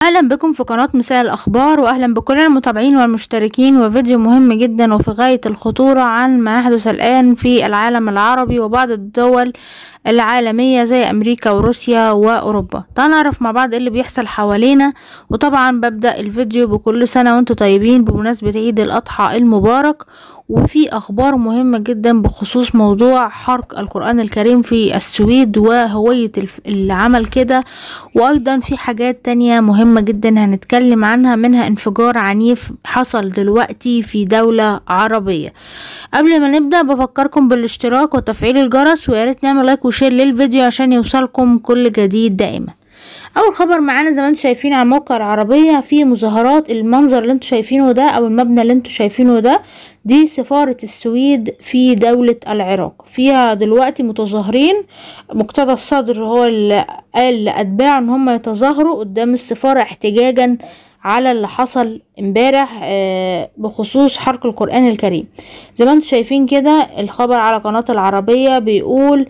اهلا بكم في قناة مساء الاخبار واهلا بكل المتابعين والمشتركين وفيديو مهم جدا وفي غاية الخطورة عن ما يحدث الان في العالم العربي وبعض الدول العالمية زي امريكا وروسيا واوروبا تعالوا نعرف مع بعض ايه اللي بيحصل حوالينا وطبعا ببدأ الفيديو بكل سنة وانتم طيبين بمناسبة عيد الاضحى المبارك وفي اخبار مهمة جدا بخصوص موضوع حرق القرآن الكريم في السويد وهوية العمل كده وايضا في حاجات تانية مهمة جدا هنتكلم عنها منها انفجار عنيف حصل دلوقتي في دولة عربية قبل ما نبدأ بفكركم بالاشتراك وتفعيل الجرس وياريت نعمل لايك وشير للفيديو عشان يوصلكم كل جديد دائما اول خبر معانا زي ما انتم شايفين على الموقع العربية في مظاهرات المنظر اللي انتم شايفينه ده او المبنى اللي انتم شايفينه ده دي سفارة السويد في دولة العراق فيها دلوقتي متظاهرين مقتدى الصدر هو اللي قال لأتباعه ان هم يتظاهروا قدام السفارة احتجاجا على اللي حصل امبارح بخصوص حرق القرآن الكريم زي ما انتم شايفين كده الخبر على قناة العربية بيقول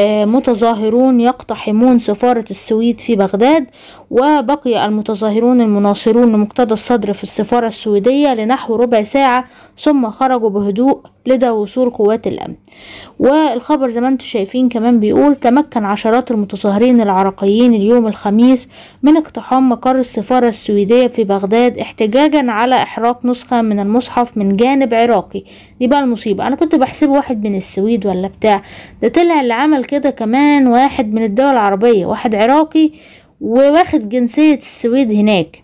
متظاهرون يقتحمون سفارة السويد في بغداد وبقي المتظاهرون المناصرون لمقتدى الصدر في السفارة السويدية لنحو ربع ساعة ثم خرجوا بهدوء لدى وصول قوات الأمن والخبر زي ما انتم شايفين كمان بيقول تمكن عشرات المتظاهرين العراقيين اليوم الخميس من اقتحام مقر السفارة السويدية في بغداد احتجاجا على إحراق نسخة من المصحف من جانب عراقي دي بقى المصيبة أنا كنت بحسبه واحد من السويد ولا بتاع ده طلع اللي عمل كده كمان واحد من الدول العربية واحد عراقي وواخد جنسية السويد هناك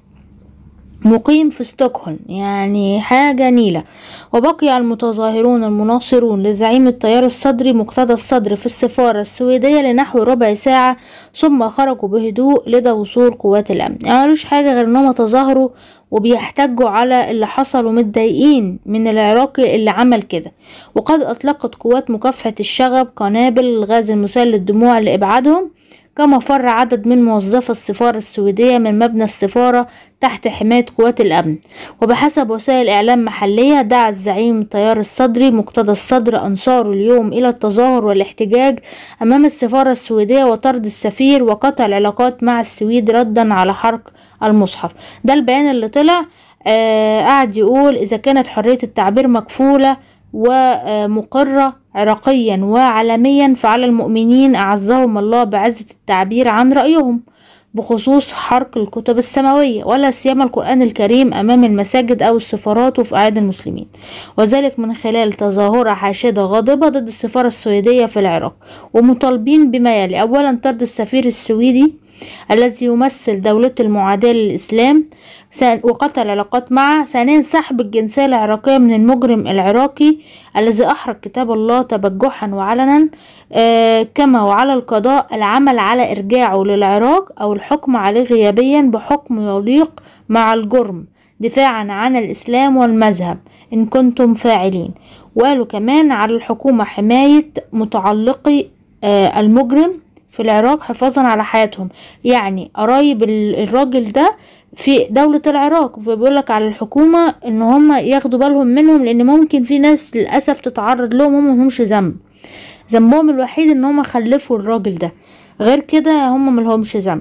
مقيم في ستوكهولم يعني حاجة نيلة وبقي المتظاهرون المناصرون لزعيم التيار الصدري مقتدى الصدر في السفارة السويدية لنحو ربع ساعة ثم خرجوا بهدوء لدى وصول قوات الأمن يعني ملوش حاجة غير انهم تظاهروا وبيحتجوا على اللي حصل ومتضايقين من العراقي اللي عمل كده وقد أطلقت قوات مكافحة الشغب قنابل الغاز المسال للدموع لإبعادهم كما فر عدد من موظفي السفارة السويدية من مبنى السفارة تحت حماية قوات الأمن وبحسب وسائل إعلام محلية دعا الزعيم التيار الصدري مقتدى الصدر أنصاره اليوم إلى التظاهر والاحتجاج أمام السفارة السويدية وطرد السفير وقطع العلاقات مع السويد ردا على حرق المصحف ده البيان اللي طلع آه قعد يقول إذا كانت حرية التعبير مكفولة ومقرة عراقيا وعالميا فعلى المؤمنين أعزهم الله بعزة التعبير عن رأيهم بخصوص حرق الكتب السماوية ولا سيما القرآن الكريم أمام المساجد أو السفارات وفي أعياد المسلمين وذلك من خلال تظاهرة حاشدة غاضبة ضد السفارة السويدية في العراق ومطالبين بما يلي أولا طرد السفير السويدي الذي يمثل دولة المعاداة للإسلام وقطع العلاقات معه ثانيا سحب الجنسية العراقية من المجرم العراقي الذي أحرق كتاب الله تبجحا وعلنا آه كما وعلى القضاء العمل على إرجاعه للعراق أو الحكم عليه غيابيا بحكم يليق مع الجرم دفاعا عن الإسلام والمذهب إن كنتم فاعلين وقالوا كمان على الحكومة حماية متعلقي آه المجرم في العراق حفاظا على حياتهم يعني قرايب الراجل ده في دولة العراق فبيقولك على الحكومة ان هم ياخدوا بالهم منهم لان ممكن في ناس للأسف تتعرض لهم هم ملهمش ذنب ذنبهم الوحيد ان هم خلفوا الراجل ده غير كده هم ملهمش ذنب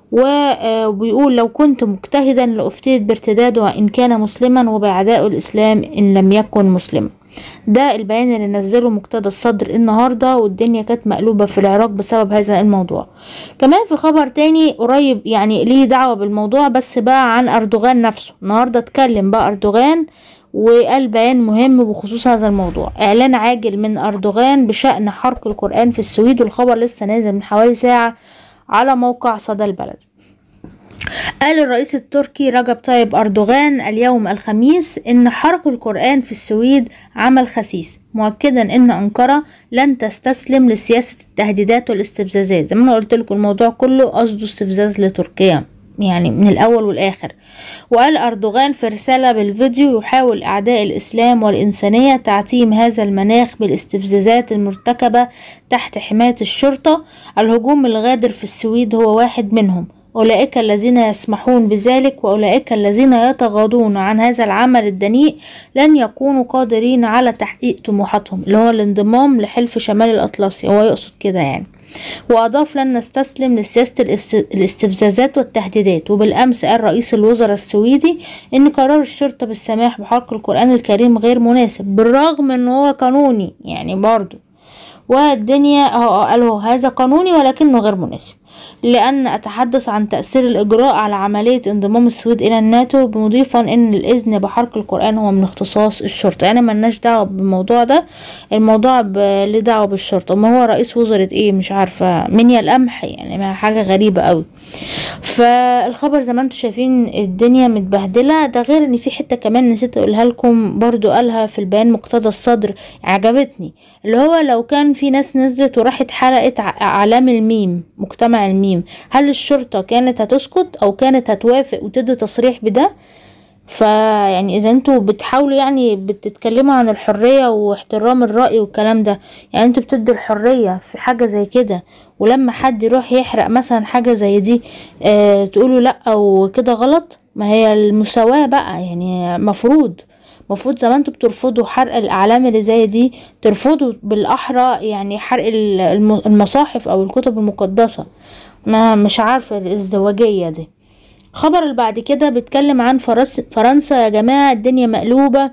وبيقول لو كنت مجتهدا لأفتيت بارتداده إن كان مسلما وبأعداء الإسلام إن لم يكن مسلما ده البيان اللي نزله مقتدى الصدر النهاردة والدنيا كانت مقلوبة في العراق بسبب هذا الموضوع كمان في خبر تاني قريب يعني ليه دعوة بالموضوع بس بقى عن أردوغان نفسه النهاردة اتكلم بقى أردوغان وقال بيان مهم بخصوص هذا الموضوع اعلان عاجل من اردوغان بشأن حرق القرآن في السويد والخبر لسه نازل من حوالي ساعة على موقع صدى البلد قال الرئيس التركي رجب طيب أردوغان اليوم الخميس إن حرق القرآن في السويد عمل خسيس مؤكدا إن أنقرة لن تستسلم لسياسة التهديدات والاستفزازات زي ما أنا قلت لكم الموضوع كله قصده استفزاز لتركيا يعني من الأول والآخر وقال أردوغان في رسالة بالفيديو يحاول أعداء الإسلام والإنسانية تعتيم هذا المناخ بالاستفزازات المرتكبة تحت حماية الشرطة الهجوم الغادر في السويد هو واحد منهم أولئك الذين يسمحون بذلك وأولئك الذين يتغاضون عن هذا العمل الدنيء لن يكونوا قادرين على تحقيق طموحاتهم اللي هو الانضمام لحلف شمال الأطلسي هو يقصد كده يعني وأضاف لن نستسلم لسياسة الاستفزازات والتهديدات وبالأمس قال رئيس الوزراء السويدي إن قرار الشرطة بالسماح بحرق القرآن الكريم غير مناسب بالرغم إن هو قانوني يعني برضه والدنيا قالوا هذا قانوني ولكنه غير مناسب لأن أتحدث عن تأثير الإجراء على عملية انضمام السويد إلى الناتو مضيفا أن الإذن بحرق القرآن هو من اختصاص الشرطة يعني ملناش دعوة بالموضوع ده الموضوع له دعوة بالشرطة ما هو رئيس وزراء إيه مش عارفة منيا القمح يعني ما حاجة غريبة قوي فالخبر زي ما انتم شايفين الدنيا متبهدله ده غير ان في حته كمان نسيت اقولها لكم برضو قالها في البيان مقتضى الصدر عجبتني اللي هو لو كان في ناس نزلت وراحت حرقت اعلام الميم مجتمع الميم هل الشرطه كانت هتسكت او كانت هتوافق وتدي تصريح بده فيعني اذا انتوا بتحاولوا يعني بتتكلموا عن الحرية واحترام الرأي والكلام ده يعني انتوا بتدوا الحرية في حاجة زي كده ولما حد يروح يحرق مثلا حاجة زي دي اه تقولوا لا وكده غلط ما هي المساواة بقى يعني مفروض مفروض زي ما انتوا بترفضوا حرق الاعلام اللي زي دي ترفضوا بالاحرى يعني حرق المصاحف او الكتب المقدسة ما مش عارفة الازدواجية دي الخبر اللي بعد كده بيتكلم عن فرنسا فرنسا يا جماعة الدنيا مقلوبة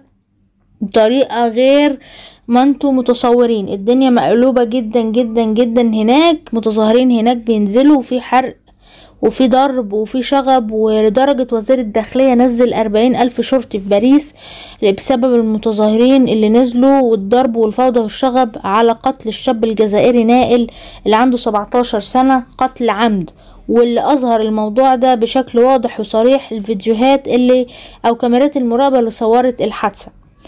بطريقة غير ما انتوا متصورين الدنيا مقلوبة جدا جدا جدا هناك متظاهرين هناك بينزلوا وفي حرق وفي ضرب وفي شغب ولدرجة وزير الداخلية نزل أربعين ألف شرطي في باريس بسبب المتظاهرين اللي نزلوا والضرب والفوضى والشغب على قتل الشاب الجزائري نائل اللي عنده 17 سنة قتل عمد واللي اظهر الموضوع ده بشكل واضح وصريح الفيديوهات اللي او كاميرات المراقبة اللي صورت الحادثة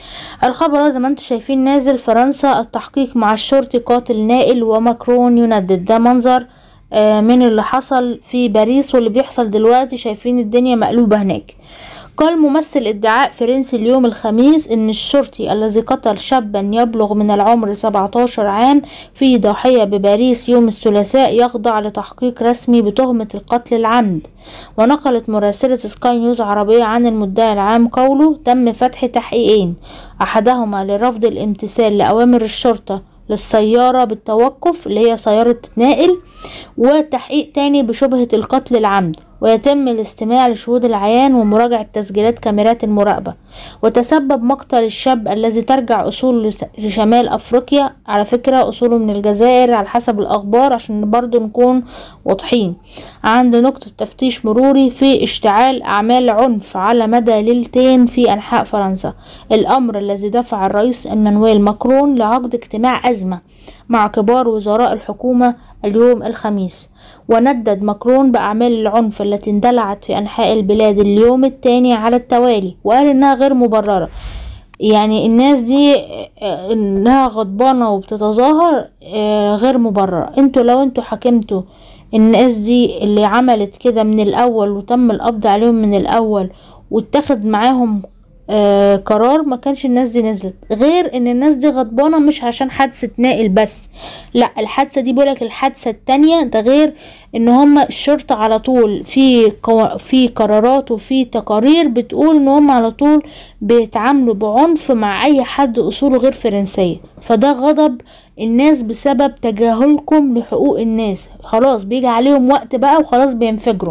الخبر زي ما انتم شايفين نازل فرنسا التحقيق مع الشرطي قاتل نائل وماكرون يندد ده منظر من اللي حصل في باريس واللي بيحصل دلوقتي شايفين الدنيا مقلوبة هناك قال ممثل ادعاء فرنسي اليوم الخميس ان الشرطي الذي قتل شابا يبلغ من العمر 17 عام في ضاحية بباريس يوم الثلاثاء يخضع لتحقيق رسمي بتهمة القتل العمد ونقلت مراسلة سكاي نيوز عربية عن المدعي العام قوله تم فتح تحقيقين احدهما لرفض الامتثال لأوامر الشرطة للسيارة بالتوقف اللي هي سيارة نائل وتحقيق تاني بشبهة القتل العمد ويتم الاستماع لشهود العيان ومراجعة تسجيلات كاميرات المراقبة وتسبب مقتل الشاب الذي ترجع أصوله لشمال أفريقيا على فكرة أصوله من الجزائر على حسب الأخبار عشان برضو نكون واضحين عند نقطة تفتيش مروري في اشتعال أعمال عنف على مدى ليلتين في أنحاء فرنسا الأمر الذي دفع الرئيس إيمانويل ماكرون لعقد اجتماع أزمة مع كبار وزراء الحكومة اليوم الخميس وندد ماكرون بأعمال العنف التي اندلعت في أنحاء البلاد اليوم الثاني على التوالي وقال إنها غير مبررة يعني الناس دي انها غضبانة وبتتظاهر غير مبررة انتوا لو انتوا حكمتوا الناس دي اللي عملت كده من الاول وتم القبض عليهم من الاول واتخذ معاهم آه قرار ما كانش الناس دي نزلت غير ان الناس دي غضبانة مش عشان حادثة نائل بس لا الحادثة دي بقولك الحادثة التانية ده غير ان هما الشرطة على طول في قو... في قرارات وفي تقارير بتقول ان هما على طول بيتعاملوا بعنف مع اي حد اصوله غير فرنسية فده غضب الناس بسبب تجاهلكم لحقوق الناس خلاص بيجي عليهم وقت بقى وخلاص بينفجروا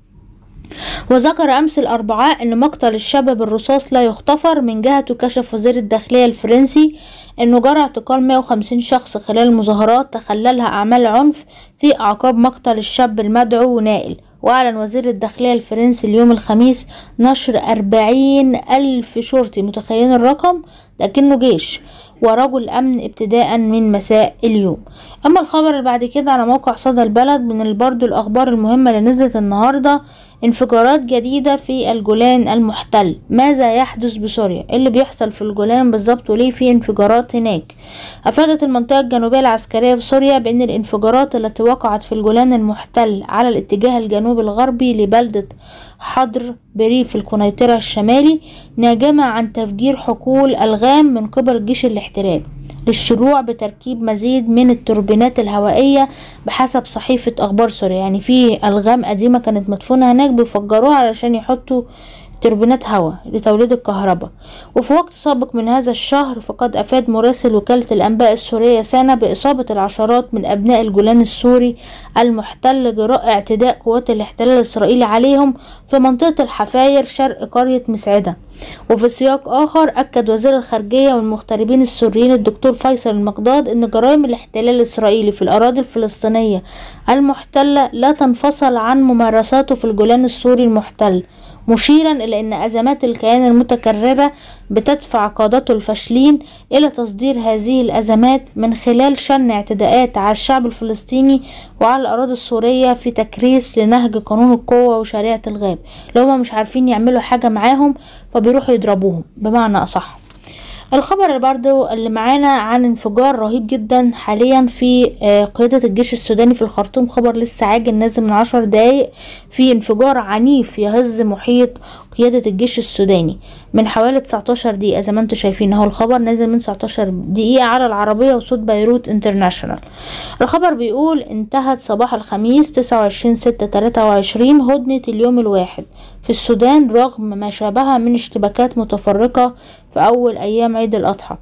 وذكر أمس الأربعاء أن مقتل الشاب بالرصاص لا يغتفر من جهته كشف وزير الداخلية الفرنسي أنه جرى اعتقال 150 شخص خلال المظاهرات تخللها أعمال عنف في أعقاب مقتل الشاب المدعو نائل وأعلن وزير الداخلية الفرنسي اليوم الخميس نشر أربعين ألف شرطي متخيلين الرقم لكنه جيش ورجل أمن ابتداء من مساء اليوم أما الخبر اللي بعد كده على موقع صدى البلد من برضو الأخبار المهمة اللي نزلت النهاردة انفجارات جديدة في الجولان المحتل ماذا يحدث بسوريا اللي بيحصل في الجولان بالظبط وليه في انفجارات هناك أفادت المنطقة الجنوبية العسكرية بسوريا بأن الانفجارات التي وقعت في الجولان المحتل على الاتجاه الجنوبي الغربي لبلدة حضر بريف القنيطرة الشمالي ناجمة عن تفجير حقول ألغام من قبل جيش الاحتلال للشروع بتركيب مزيد من التوربينات الهوائية بحسب صحيفة أخبار سوريا يعني في ألغام قديمة كانت مدفونة هناك بيفجروها علشان يحطوا توربينات هواء لتوليد الكهرباء وفي وقت سابق من هذا الشهر فقد أفاد مراسل وكالة الأنباء السورية سنة بإصابة العشرات من أبناء الجولان السوري المحتل جراء اعتداء قوات الاحتلال الإسرائيلي عليهم في منطقة الحفاير شرق قرية مسعدة وفي سياق آخر أكد وزير الخارجية والمغتربين السوريين الدكتور فيصل المقداد أن جرائم الاحتلال الإسرائيلي في الأراضي الفلسطينية المحتلة لا تنفصل عن ممارساته في الجولان السوري المحتل مشيرا إلى أن أزمات الكيان المتكررة بتدفع قادته الفاشلين إلى تصدير هذه الأزمات من خلال شن اعتداءات على الشعب الفلسطيني وعلى الأراضي السورية في تكريس لنهج قانون القوة وشريعة الغاب لو هما مش عارفين يعملوا حاجة معاهم فبيروحوا يضربوهم بمعنى أصح الخبر اللي برضو اللي معانا عن انفجار رهيب جدا حاليا في آه، قيادة الجيش السوداني في الخرطوم خبر لسه عاجل نازل من عشر دقايق في انفجار عنيف يهز محيط قيادة الجيش السوداني من حوالي 19 دقيقة زي ما انتم شايفين اهو الخبر نازل من 19 دقيقة على العربية وصوت بيروت انترناشونال الخبر بيقول انتهت صباح الخميس 29 6 23 هدنة اليوم الواحد في السودان رغم ما شابه من اشتباكات متفرقة في أول أيام عيد الأضحى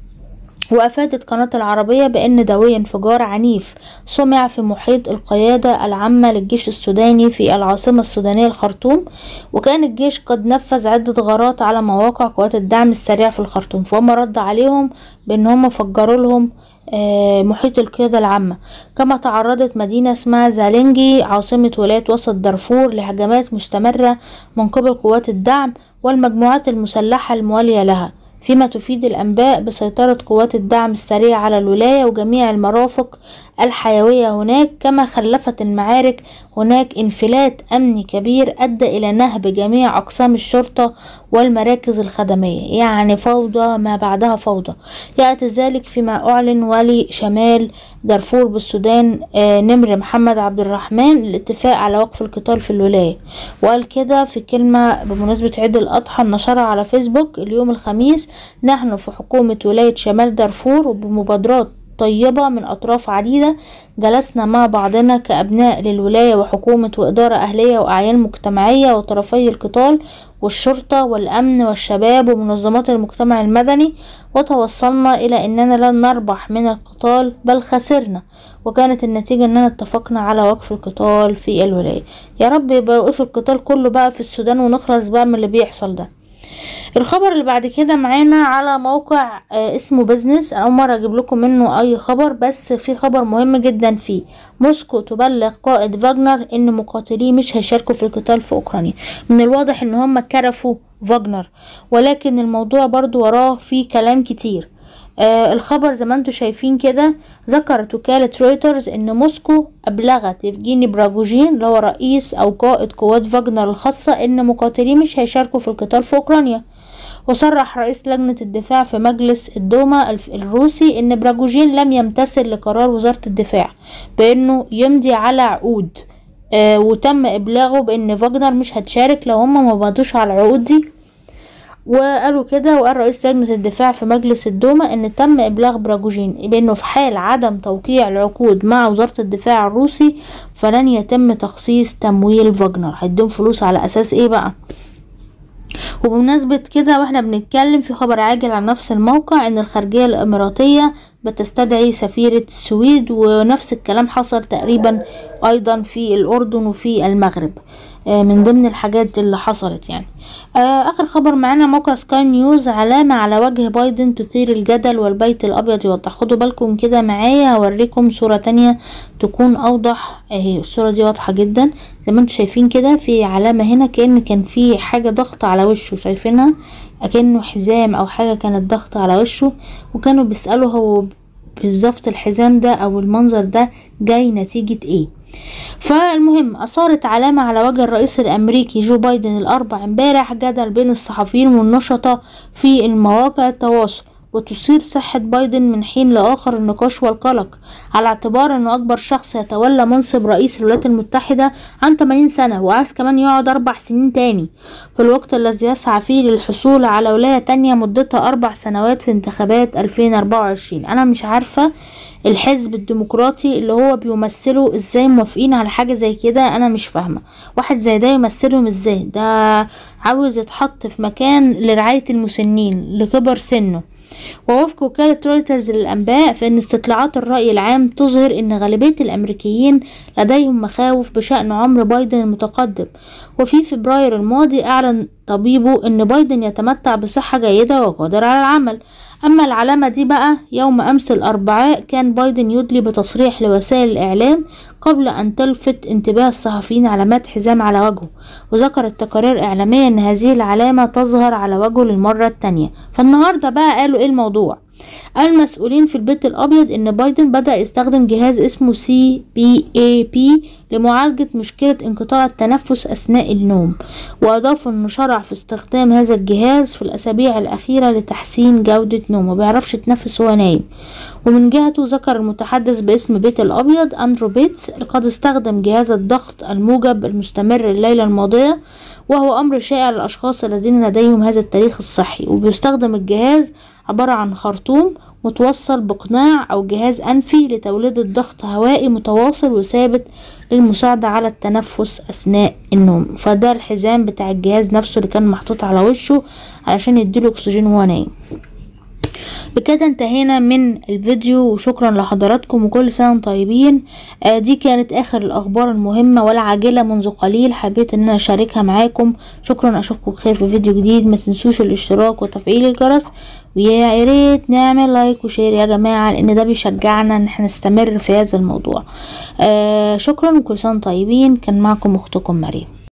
وأفادت قناة العربية بأن دوي انفجار عنيف سمع في محيط القيادة العامة للجيش السوداني في العاصمة السودانية الخرطوم وكان الجيش قد نفذ عدة غارات على مواقع قوات الدعم السريع في الخرطوم فهم رد عليهم بأن هم فجروا لهم آه، محيط القيادة العامة كما تعرضت مدينة اسمها زالينجي عاصمة ولاية وسط دارفور لهجمات مستمرة من قبل قوات الدعم والمجموعات المسلحة الموالية لها فيما تفيد الأنباء بسيطرة قوات الدعم السريع على الولاية وجميع المرافق الحيوية هناك كما خلفت المعارك هناك انفلات أمني كبير أدى إلى نهب جميع أقسام الشرطة والمراكز الخدمية يعني فوضى ما بعدها فوضى يأتي ذلك فيما أعلن ولي شمال دارفور بالسودان آه، نمر محمد عبد الرحمن الاتفاق على وقف القتال في الولاية وقال كده في كلمة بمناسبة عيد الأضحى نشرها على فيسبوك اليوم الخميس نحن في حكومة ولاية شمال دارفور وبمبادرات طيبة من أطراف عديدة جلسنا مع بعضنا كأبناء للولاية وحكومة وإدارة أهلية وأعيان مجتمعية وطرفي القتال والشرطة والأمن والشباب ومنظمات المجتمع المدني وتوصلنا إلى أننا لن نربح من القتال بل خسرنا وكانت النتيجة أننا اتفقنا على وقف القتال في الولاية يا رب يبقى وقف القتال كله بقى في السودان ونخلص بقى من اللي بيحصل ده الخبر اللي بعد كده معانا على موقع آه، اسمه بزنس اول مره اجيب لكم منه اي خبر بس في خبر مهم جدا فيه موسكو تبلغ قائد فاجنر ان مقاتليه مش هيشاركوا في القتال في اوكرانيا من الواضح ان هم كرفوا فاجنر ولكن الموضوع برضو وراه فيه كلام كتير آه الخبر زي ما انتم شايفين كده ذكرت وكالة رويترز ان موسكو ابلغت يفجيني براجوجين اللي هو رئيس او قائد قوات فاجنر الخاصة ان مقاتليه مش هيشاركوا في القتال في اوكرانيا وصرح رئيس لجنة الدفاع في مجلس الدوما الف- الروسي ان براجوجين لم يمتثل لقرار وزارة الدفاع بانه يمضي على عقود آه وتم ابلاغه بان فاجنر مش هتشارك لو هم ما مضوش على العقود دي وقالوا كده وقال رئيس لجنة الدفاع في مجلس الدوما ان تم ابلاغ براجوجين بانه في حال عدم توقيع العقود مع وزارة الدفاع الروسي فلن يتم تخصيص تمويل فاجنر هيدوم فلوس على اساس ايه بقى وبمناسبة كده واحنا بنتكلم في خبر عاجل عن نفس الموقع ان الخارجية الاماراتية بتستدعي سفيرة السويد ونفس الكلام حصل تقريبا ايضا في الاردن وفي المغرب آه، من ضمن الحاجات اللي حصلت يعني آه، اخر خبر معانا موقع سكاي نيوز علامة على وجه بايدن تثير الجدل والبيت الابيض يوضح خدوا بالكم كده معايا هوريكم صورة تانية تكون اوضح اهي الصورة دي واضحة جدا زي ما انتم شايفين كده في علامة هنا كأن كان في حاجة ضغط على وشه شايفينها اكنه حزام او حاجة كانت ضغط على وشه وكانوا بيسألوا هو بالظبط الحزام ده او المنظر ده جاي نتيجة ايه فالمهم أثارت علامة على وجه الرئيس الأمريكي جو بايدن الأربع امبارح جدل بين الصحفيين والنشطة في المواقع التواصل وتثير صحة بايدن من حين لآخر النقاش والقلق على اعتبار أنه أكبر شخص يتولى منصب رئيس الولايات المتحدة عن 80 سنة وعايز كمان يقعد أربع سنين تاني في الوقت الذي يسعى فيه للحصول على ولاية تانية مدتها أربع سنوات في انتخابات 2024 أنا مش عارفة الحزب الديمقراطي اللي هو بيمثله ازاي موافقين على حاجة زي كده انا مش فاهمة واحد زي ده يمثلهم ازاي ده عاوز يتحط في مكان لرعاية المسنين لكبر سنه ووفق وكالة رويترز للأنباء فإن استطلاعات الرأي العام تظهر أن غالبية الأمريكيين لديهم مخاوف بشأن عمر بايدن المتقدم وفي فبراير الماضي أعلن طبيبه أن بايدن يتمتع بصحة جيدة وقادر على العمل أما العلامة دي بقى يوم أمس الأربعاء كان بايدن يدلي بتصريح لوسائل الإعلام قبل أن تلفت انتباه الصحفيين علامات حزام على وجهه وذكرت تقارير إعلامية أن هذه العلامة تظهر على وجهه للمرة التانية فالنهاردة بقى قالوا إيه الموضوع المسؤولين في البيت الأبيض إن بايدن بدأ يستخدم جهاز اسمه سي بي اي بي لمعالجة مشكلة انقطاع التنفس أثناء النوم وأضافوا إنه شرع في استخدام هذا الجهاز في الأسابيع الأخيرة لتحسين جودة نومه مبيعرفش يتنفس وهو نايم ومن جهته ذكر المتحدث باسم بيت الأبيض أندرو بيتس قد استخدم جهاز الضغط الموجب المستمر الليلة الماضية وهو أمر شائع للأشخاص الذين لديهم هذا التاريخ الصحي وبيستخدم الجهاز عبارة عن خرطوم متوصل بقناع أو جهاز أنفي لتوليد الضغط هوائي متواصل وثابت للمساعدة على التنفس أثناء النوم فده الحزام بتاع الجهاز نفسه اللي كان محطوط على وشه علشان يديله أكسجين وهو نايم بكده انتهينا من الفيديو وشكرا لحضراتكم وكل سنة وانتم طيبين آه دي كانت اخر الاخبار المهمة والعاجلة منذ قليل حبيت ان انا اشاركها معاكم شكرا اشوفكم بخير في فيديو جديد ما تنسوش الاشتراك وتفعيل الجرس ويا ريت نعمل لايك وشير يا جماعة لان ده بيشجعنا ان احنا نستمر في هذا الموضوع آه شكرا وكل سنة وانتم طيبين كان معكم اختكم مريم